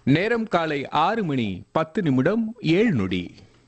நேரம் காலை ஆறு மணி பத்து நிமிடம் ஏழு நொடி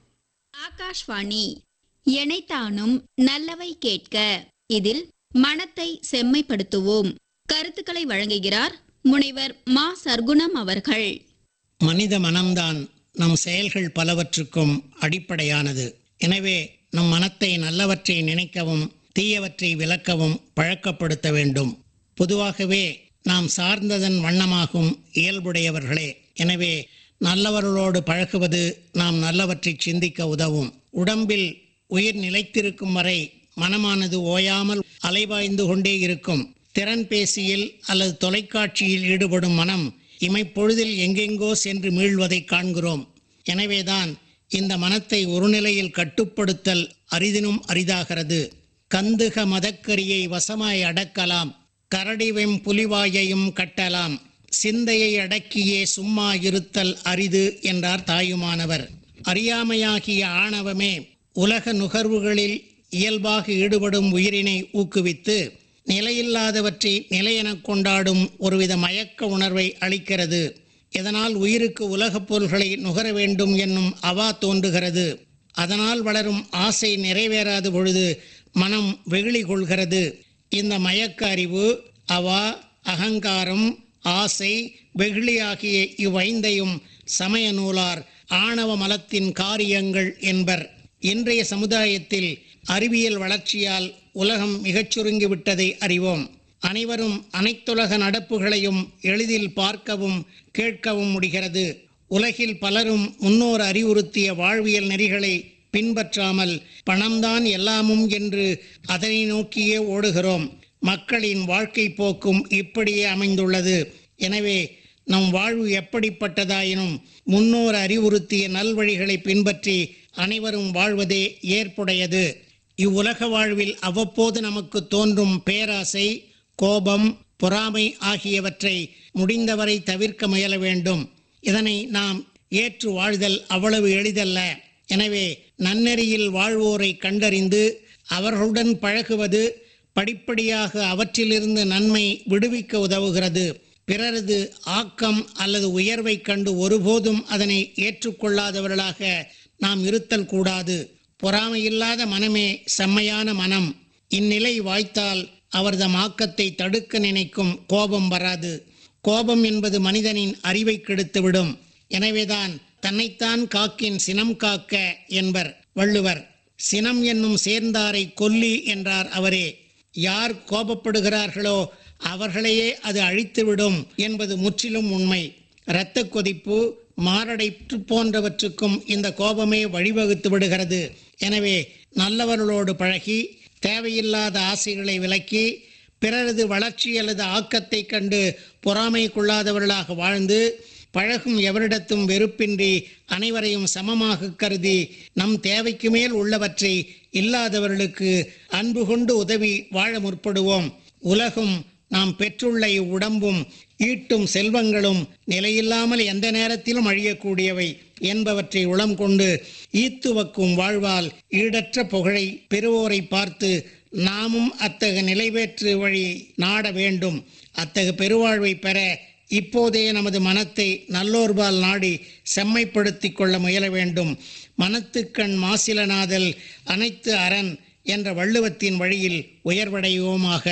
ஆகாஷ்வாணி எனைத்தானும் நல்லவை கேட்க இதில் மனத்தை செம்மைப்படுத்துவோம் கருத்துக்களை வழங்குகிறார் முனைவர் மா சர்க்குணம் அவர்கள் மனித மனம்தான் நம் செயல்கள் பலவற்றுக்கும் அடிப்படையானது எனவே நம் மனத்தை நல்லவற்றை நினைக்கவும் தீயவற்றை விலக்கவும் பழக்கப்படுத்த வேண்டும் பொதுவாகவே நாம் சார்ந்ததன் வண்ணமாகும் இயல்புடையவர்களே எனவே நல்லவர்களோடு பழகுவது நாம் நல்லவற்றை சிந்திக்க உதவும் உடம்பில் உயிர் நிலைத்திருக்கும் வரை மனமானது ஓயாமல் அலைவாய்ந்து கொண்டே இருக்கும் திறன் பேசியில் அல்லது தொலைக்காட்சியில் ஈடுபடும் மனம் இமைப்பொழுதில் எங்கெங்கோ சென்று மீள்வதை காண்கிறோம் எனவேதான் இந்த மனத்தை ஒரு நிலையில் கட்டுப்படுத்தல் அரிதினும் அரிதாகிறது கந்துக மதக்கரியை வசமாய் அடக்கலாம் கரடிவெம் புலிவாயையும் கட்டலாம் சிந்தையை அடக்கியே சும்மா இருத்தல் அரிது என்றார் தாயுமானவர் அறியாமையாகிய ஆணவமே உலக நுகர்வுகளில் இயல்பாக ஈடுபடும் உயிரினை ஊக்குவித்து நிலையில்லாதவற்றை நிலையெனக் கொண்டாடும் ஒருவித மயக்க உணர்வை அளிக்கிறது இதனால் உயிருக்கு உலகப் பொருள்களை நுகர வேண்டும் என்னும் அவா தோன்றுகிறது அதனால் வளரும் ஆசை நிறைவேறாத பொழுது மனம் வெகுளி கொள்கிறது இந்த மயக்க அறிவு அவா அகங்காரம் ஆசை வெகுளி ஆகிய இவ்வைந்தையும் சமய நூலார் ஆணவ மலத்தின் காரியங்கள் என்பர் இன்றைய சமுதாயத்தில் அறிவியல் வளர்ச்சியால் உலகம் மிகச் சுருங்கிவிட்டதை அறிவோம் அனைவரும் அனைத்துலக நடப்புகளையும் எளிதில் பார்க்கவும் கேட்கவும் முடிகிறது உலகில் பலரும் முன்னோர் அறிவுறுத்திய வாழ்வியல் நெறிகளை பின்பற்றாமல் பணம்தான் எல்லாமும் என்று அதனை நோக்கியே ஓடுகிறோம் மக்களின் வாழ்க்கை போக்கும் இப்படியே அமைந்துள்ளது எனவே நம் வாழ்வு எப்படிப்பட்டதாயினும் முன்னோர் அறிவுறுத்திய நல்வழிகளை பின்பற்றி அனைவரும் வாழ்வதே ஏற்புடையது இவ்வுலக வாழ்வில் அவ்வப்போது நமக்கு தோன்றும் பேராசை கோபம் பொறாமை ஆகியவற்றை முடிந்தவரை தவிர்க்க முயல வேண்டும் இதனை நாம் ஏற்று வாழ்தல் அவ்வளவு எளிதல்ல எனவே நன்னெறியில் வாழ்வோரை கண்டறிந்து அவர்களுடன் பழகுவது படிப்படியாக அவற்றிலிருந்து நன்மை விடுவிக்க உதவுகிறது பிறரது ஆக்கம் அல்லது உயர்வை கண்டு ஒருபோதும் அதனை ஏற்றுக்கொள்ளாதவர்களாக நாம் இருத்தல் கூடாது பொறாமையில்லாத மனமே செம்மையான மனம் இந்நிலை வாய்த்தால் அவர்தம் ஆக்கத்தை தடுக்க நினைக்கும் கோபம் வராது கோபம் என்பது மனிதனின் அறிவை கெடுத்துவிடும் எனவேதான் தன்னைத்தான் காக்கின் சினம் காக்க என்பர் வள்ளுவர் சினம் என்னும் சேர்ந்தாரை கொல்லி என்றார் அவரே யார் கோபப்படுகிறார்களோ அவர்களையே அது அழித்துவிடும் என்பது முற்றிலும் உண்மை இரத்த கொதிப்பு மாரடைப்பு போன்றவற்றுக்கும் இந்த கோபமே வழிவகுத்து விடுகிறது எனவே நல்லவர்களோடு பழகி தேவையில்லாத ஆசைகளை விலக்கி பிறரது வளர்ச்சி அல்லது ஆக்கத்தை கண்டு பொறாமை கொள்ளாதவர்களாக வாழ்ந்து பழகும் எவரிடத்தும் வெறுப்பின்றி அனைவரையும் சமமாக கருதி நம் தேவைக்கு மேல் உள்ளவற்றை இல்லாதவர்களுக்கு அன்பு கொண்டு உதவி வாழ முற்படுவோம் உலகும் நாம் பெற்றுள்ள இவ்வுடம்பும் ஈட்டும் செல்வங்களும் நிலையில்லாமல் எந்த நேரத்திலும் அழியக்கூடியவை என்பவற்றை உளம் கொண்டு ஈத்துவக்கும் வாழ்வால் ஈடற்ற புகழை பெறுவோரை பார்த்து நாமும் அத்தகு நிலைவேற்று வழி நாட வேண்டும் அத்தகு பெருவாழ்வை பெற இப்போதே நமது மனத்தை நல்லோர்பால் நாடி செம்மைப்படுத்திக் கொள்ள முயல வேண்டும் மனத்துக்கண் மாசிலனாதல் அனைத்து அரண் என்ற வள்ளுவத்தின் வழியில் உயர்வடைவோமாக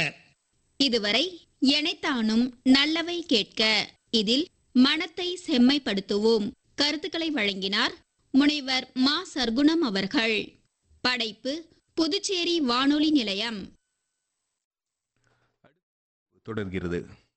இதுவரை எனைத்தானும் நல்லவை கேட்க இதில் மனத்தை செம்மைப்படுத்துவோம் கருத்துக்களை வழங்கினார் முனைவர் மா சர்க்குணம் அவர்கள் படைப்பு புதுச்சேரி வானொலி நிலையம் தொடர்கிறது